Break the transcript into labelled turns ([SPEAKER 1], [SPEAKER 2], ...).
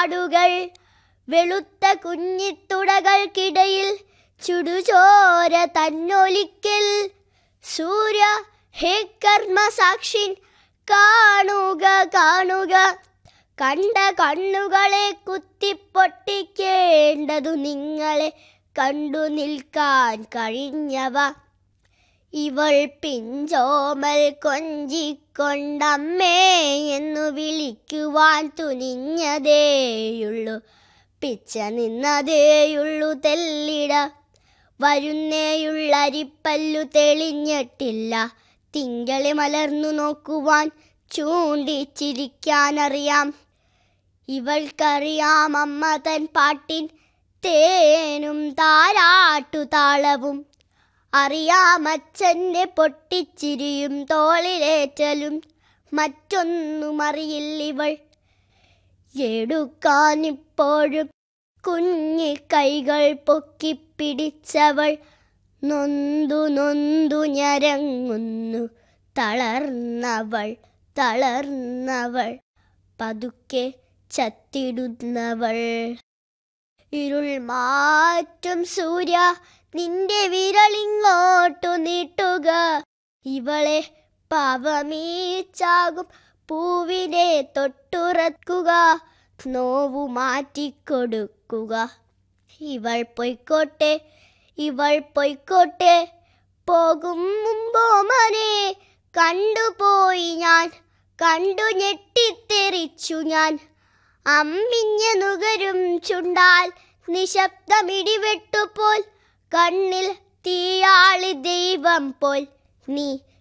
[SPEAKER 1] പാടുകൾ വെളുത്ത കുഞ്ഞിത്തുടകൾക്കിടയിൽ ചുടുചോര തന്നൊലിക്കൽ സൂര്യ ഹേ കർമ്മസാക്ഷിൻ കാണുക കാണുക കണ്ട കണ്ണുകളെ കുത്തിപ്പൊട്ടിക്കേണ്ടതു നിങ്ങളെ കണ്ടു നിൽക്കാൻ കഴിഞ്ഞവ ഇവൾ പിഞ്ചോമൽ കൊഞ്ചിക്കൊണ്ടമ്മേ എന്നു വിളിക്കുവാൻ തുനിഞ്ഞതേയുള്ളു പിച്ച നിന്നതേയുള്ളു തെല്ലിട വരുന്നേയുള്ളരിപ്പല്ലു തെളിഞ്ഞിട്ടില്ല തിങ്കളി മലർന്നു നോക്കുവാൻ ചൂണ്ടിച്ചിരിക്കാനറിയാം ഇവൾക്കറിയാം അമ്മ തൻ പാട്ടിൻ തേനും താരാട്ടു താളവും അറിയാമച്ഛൻ്റെ പൊട്ടിച്ചിരിയും തോളിലേറ്റലും മറ്റൊന്നും അറിയില്ലിവൾ എടുക്കാനിപ്പോഴും കുഞ്ഞി കൈകൾ പൊക്കിപ്പിടിച്ചവൾ നൊന്തു നൊന്തു ഞരങ്ങുന്നു തളർന്നവൾ തളർന്നവൾ പതുക്കെ ചത്തിടുന്നവൾ ഇരുൾ മാറ്റും സൂര്യ നിന്റെ വിരളിങ്ങോട്ടു നീട്ടുക ഇവളെ പാവമീച്ചാകും പൂവിനെ തൊട്ടുറക്കുക നോവു മാറ്റിക്കൊടുക്കുക ഇവൾ പൊയ്ക്കോട്ടെ ഇവൾ പൊയ്ക്കോട്ടെ പോകും മുമ്പോ മനെ കണ്ടുപോയി ഞാൻ കണ്ടു ഞെട്ടിത്തെറിച്ചു ഞാൻ അമ്മിഞ്ഞ നുകരും ചുണ്ടാൽ നിശബ്ദമിടിവെട്ടുപോൽ കണ്ണിൽ തീയാളി ദൈവം പോൽ നീ